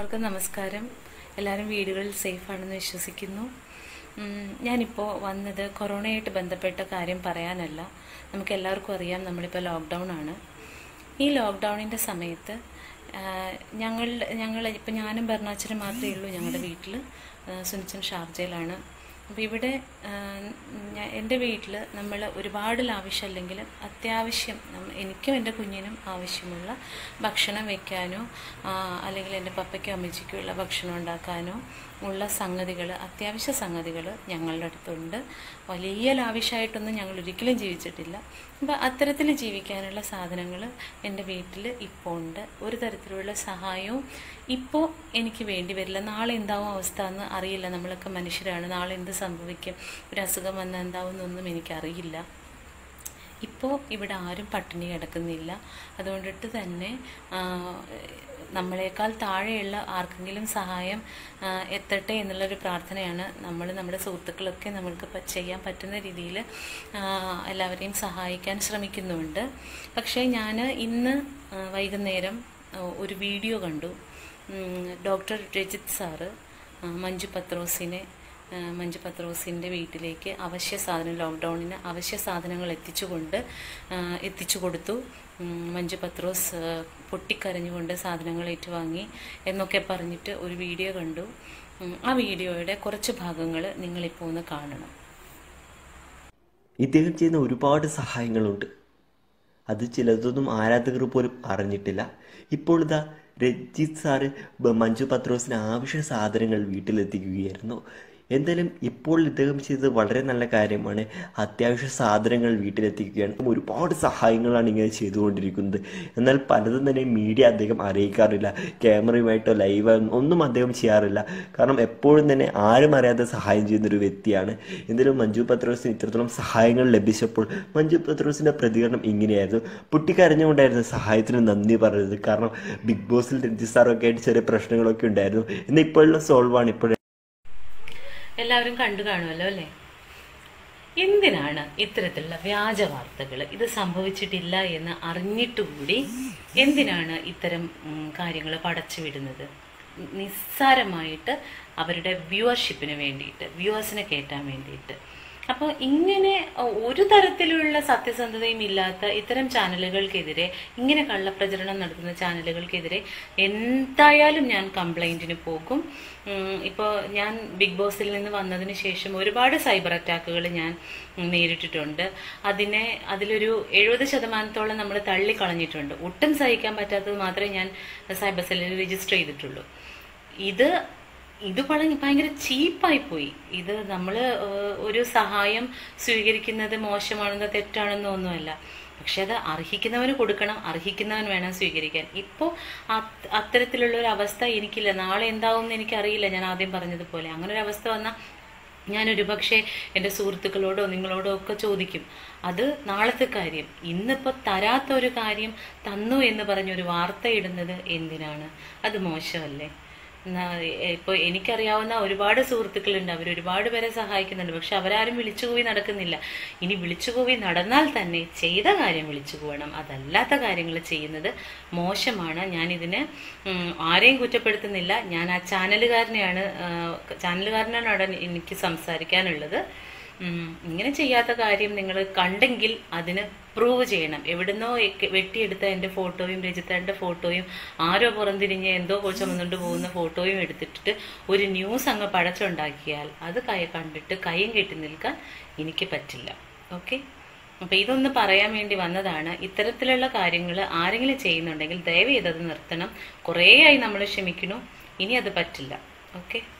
എല്ലാവർക്കും നമസ്കാരം എല്ലാവരും വീടുകളിൽ സേഫാണെന്ന് വിശ്വസിക്കുന്നു ഉം, ഞാനിപ്പോൾ വന്നത് കൊറോണയായിട്ട് ബന്ധപ്പെട്ട കാര്യം പറയാനല്ല നമുക്ക് എല്ലാവർക്കും അറിയാം നമ്മളിപ്പോൾ ലോക്ക്ഡൗൺ ആണ് ഈ ലോക്ക്ഡൗണിൻ്റെ സമയത്ത് ആ, ഞങ്ങൾ ഞങ്ങൾ ഇപ്പം ഞാനും ഭരണാച്ചനും മാത്രമേ ഉള്ളൂ ഞങ്ങളുടെ വീട്ടിൽ സുനിച്ചൻ ഷാർജയിലാണ് അപ്പോൾ ഇവിടെ ആ, ഞാൻ എൻ്റെ വീട്ടിൽ നമ്മൾ ഒരുപാട് ആവശ്യമല്ലെങ്കിൽ അത്യാവശ്യം നമ്മ- എനിക്കും എൻ്റെ കുഞ്ഞിനും ആവശ്യമുള്ള ഭക്ഷണം വെക്കാനോ ആ, അല്ലെങ്കിൽ എൻ്റെ പപ്പയ്ക്കും അമ്മച്ചിക്കും ഉള്ള ഭക്ഷണം ഉണ്ടാക്കാനോ ഉള്ള സംഗതികൾ അത്യാവശ്യ സംഗതികൾ ഞങ്ങളുടെ അടുത്തുണ്ട് വലിയ ലാവിഷായിട്ടൊന്നും ഞങ്ങൾ ഒരിക്കലും ജീവിച്ചിട്ടില്ല അപ്പോൾ അത്തരത്തിൽ ജീവിക്കാനുള്ള സാധനങ്ങൾ എൻ്റെ വീട്ടിൽ ഇപ്പോൾ ഉണ്ട് ഒരു തരത്തിലുള്ള സഹായവും ഇപ്പോൾ എനിക്ക് വേണ്ടി വരില്ല നാളെ എന്താവും അവസ്ഥ എന്ന് അറിയില്ല നമ്മളൊക്കെ മനുഷ്യരാണ് നാളെ എന്ത് സംഭവിക്കും ഒരു അസുഖം വന്നാൽ എന്താവും എന്നൊന്നും എനിക്കറിയില്ല ഇപ്പോൾ ഇവിടെ ആരും പട്ടിണി കിടക്കുന്നില്ല അതുകൊണ്ടിട്ട് തന്നെ ആ, നമ്മളെക്കാൾ താഴെയുള്ള ആർക്കെങ്കിലും സഹായം ആ, എത്തട്ടെ എന്നുള്ളൊരു പ്രാർത്ഥനയാണ് നമ്മൾ നമ്മുടെ സുഹൃത്തുക്കളൊക്കെ നമ്മൾക്ക് പ- ചെയ്യാൻ പറ്റുന്ന രീതിയിൽ എല്ലാവരെയും സഹായിക്കാൻ ശ്രമിക്കുന്നുണ്ട് പക്ഷേ ഞാൻ ഇന്ന് ആ, വൈകുന്നേരം ആ, ഒരു വീഡിയോ കണ്ടു ഉം, ഡോക്ടർ രജിത് സാറ് ആ, മഞ്ജു പത്രോസിനെ ആ, മഞ്ജു പത്രോസിൻ്റെ വീട്ടിലേക്ക് അവശ്യ സാധനം ലോക്ക്ഡൗണിന് അവശ്യ സാധനങ്ങൾ എത്തിച്ചുകൊണ്ട് ആ, എത്തിച്ചു കൊടുത്തു ഉം, മഞ്ജു പത്രോസ് ആ, പൊട്ടിക്കരഞ്ഞുകൊണ്ട് സാധനങ്ങൾ ഏറ്റുവാങ്ങി എന്നൊക്കെ പറഞ്ഞിട്ട് ഒരു വീഡിയോ കണ്ടു ഉം, ആ വീഡിയോയുടെ കുറച്ച് ഭാഗങ്ങൾ നിങ്ങളിപ്പോൾ ഒന്ന് കാണണം ഇദ്ദേഹം ചെയ്യുന്ന ഒരുപാട് സഹായങ്ങളുണ്ട് അത് ചിലതൊന്നും ആരാധകർ പോലും അറിഞ്ഞിട്ടില്ല ഇപ്പോൾ ഇതാ രഞ്ജിത്ത് സാറ് ബ- മഞ്ജു പത്രോസിന് ആവശ്യ സാധനങ്ങൾ വീട്ടിലെത്തിക്കുകയായിരുന്നു എന്തായാലും ഇപ്പോൾ ഇദ്ദേഹം ചെയ്തത് വളരെ നല്ല കാര്യമാണ് അത്യാവശ്യ സാധനങ്ങൾ വീട്ടിലെത്തിക്കുകയാണ് ഒരുപാട് സഹായങ്ങളാണ് ഇങ്ങനെ ചെയ്തുകൊണ്ടിരിക്കുന്നത് എന്നാൽ പലതും തന്നെ മീഡിയ അദ്ദേഹം അറിയിക്കാറില്ല ക്യാമറയുമായിട്ടോ ലൈവ് ഒന്നും അദ്ദേഹം ചെയ്യാറില്ല കാരണം എപ്പോഴും തന്നെ ആരും അറിയാതെ സഹായം ചെയ്യുന്ന ഒരു വ്യക്തിയാണ് എന്തായാലും മഞ്ജു പത്രോസിന് ഇത്രത്തോളം സഹായങ്ങൾ ലഭിച്ചപ്പോൾ മഞ്ജു പത്രോസിന്റെ പ്രതികരണം ഇങ്ങനെയായിരുന്നു പൊട്ടിക്കരഞ്ഞുകൊണ്ടായിരുന്നു സഹായത്തിന് നന്ദി പറഞ്ഞത് കാരണം ബിഗ് ബോസിൽ രഞ്ജിത് സാറൊക്കെ ആയിട്ട് ചെറിയ പ്രശ്നങ്ങളൊക്കെ ഉണ്ടായിരുന്നു എന്നാൽ ഇപ്പോഴുള്ള സോൾവ് ആണ് ഇപ്പോൾ എല്ലാവരും കണ്ടു കാണുമല്ലോ അല്ലേ എന്തിനാണ് ഇത്തരത്തിലുള്ള വ്യാജ വാർത്തകൾ ഇത് സംഭവിച്ചിട്ടില്ല എന്ന് അറിഞ്ഞിട്ടുകൂടി എന്തിനാണ് ഇത്തരം കാര്യങ്ങൾ പടച്ചു വിടുന്നത് നിസ്സാരമായിട്ട് അവരുടെ വ്യൂവർഷിപ്പിന് വേണ്ടിയിട്ട് വ്യൂവേഴ്സിനെ കയറ്റാൻ വേണ്ടിയിട്ട് അപ്പോൾ ഇങ്ങനെ ഒരു തരത്തിലുള്ള സത്യസന്ധതയും ഇല്ലാത്ത ഇത്തരം ചാനലുകൾക്കെതിരെ ഇങ്ങനെ കള്ളപ്രചരണം നടത്തുന്ന ചാനലുകൾക്കെതിരെ എന്തായാലും ഞാൻ കംപ്ലൈൻറ്റിന് പോകും ഇപ്പോൾ ഞാൻ ബിഗ് ബോസിൽ നിന്ന് വന്നതിന് ശേഷം ഒരുപാട് സൈബർ അറ്റാക്കുകൾ ഞാൻ നേരിട്ടിട്ടുണ്ട് അതിനെ അതിലൊരു എഴുപത് ശതമാനത്തോളം നമ്മൾ തള്ളിക്കളഞ്ഞിട്ടുണ്ട് ഒട്ടും സഹിക്കാൻ പറ്റാത്തത് മാത്രമേ ഞാൻ സൈബർ സെല്ലിൽ രജിസ്റ്റർ ചെയ്തിട്ടുള്ളൂ ഇത് ഇത് വളരെ ഭയങ്കര ചീപ്പായി പോയി ഇത് നമ്മൾ ഒരു സഹായം സ്വീകരിക്കുന്നത് മോശമാണെന്നോ തെറ്റാണെന്നോ ഒന്നുമല്ല പക്ഷെ അത് അർഹിക്കുന്നവന് കൊടുക്കണം അർഹിക്കുന്നവൻ വേണം സ്വീകരിക്കാൻ ഇപ്പോൾ അത്തരത്തിലുള്ള ഒരു അവസ്ഥ എനിക്കില്ല നാളെ എന്താവും എന്ന് എനിക്കറിയില്ല ഞാൻ ആദ്യം പറഞ്ഞതുപോലെ അങ്ങനെ ഒരു അവസ്ഥ വന്നാൽ ഞാനൊരു പക്ഷേ എൻ്റെ സുഹൃത്തുക്കളോടോ നിങ്ങളോടോ ഒക്കെ ചോദിക്കും അത് നാളത്തെ കാര്യം ഇന്നിപ്പോൾ തരാത്ത ഒരു കാര്യം തന്നു എന്ന് പറഞ്ഞൊരു വാർത്ത ഇടുന്നത് എന്തിനാണ് അത് മോശമല്ലേ ഇപ്പോൾ എനിക്കറിയാവുന്ന ഒരുപാട് സുഹൃത്തുക്കളുണ്ട് അവർ ഒരുപാട് പേരെ സഹായിക്കുന്നുണ്ട് പക്ഷെ അവരാരും വിളിച്ചുപോയി നടക്കുന്നില്ല ഇനി വിളിച്ചുപോയി നടന്നാൽ തന്നെ ചെയ്ത കാര്യം വിളിച്ചു പോകണം അതല്ലാത്ത കാര്യങ്ങൾ ചെയ്യുന്നത് മോശമാണ് ഞാനിതിന് ആരെയും കുറ്റപ്പെടുത്തുന്നില്ല ഞാൻ ആ ചാനലുകാരനെയാണ് ചാനലുകാരനാണ് എനിക്ക് സംസാരിക്കാനുള്ളത് ഇങ്ങനെ ചെയ്യാത്ത കാര്യം നിങ്ങൾ കണ്ടെങ്കിൽ അതിന് പ്രൂവ് ചെയ്യണം എവിടുന്നോ വെട്ടിയെടുത്ത എൻ്റെ ഫോട്ടോയും രജിത്തേൻ്റെ ഫോട്ടോയും ആരോ പുറംതിരിഞ്ഞ് എന്തോ ചുമന്നുകൊണ്ട് പോകുന്ന ഫോട്ടോയും എടുത്തിട്ട് ഒരു ന്യൂസ് അങ്ങ് പടച്ചുണ്ടാക്കിയാൽ അത് കൈ കണ്ടിട്ട് കൈയും കെട്ടി നിൽക്കാൻ എനിക്ക് പറ്റില്ല ഓക്കെ അപ്പോൾ ഇതൊന്ന് പറയാൻ വേണ്ടി വന്നതാണ് ഇത്തരത്തിലുള്ള കാര്യങ്ങൾ ആരെങ്കിലും ചെയ്യുന്നുണ്ടെങ്കിൽ ദയവ് ചെയ്തത് നിർത്തണം കുറേയായി നമ്മൾ ക്ഷമിക്കണു ഇനി അത് പറ്റില്ല ഓക്കെ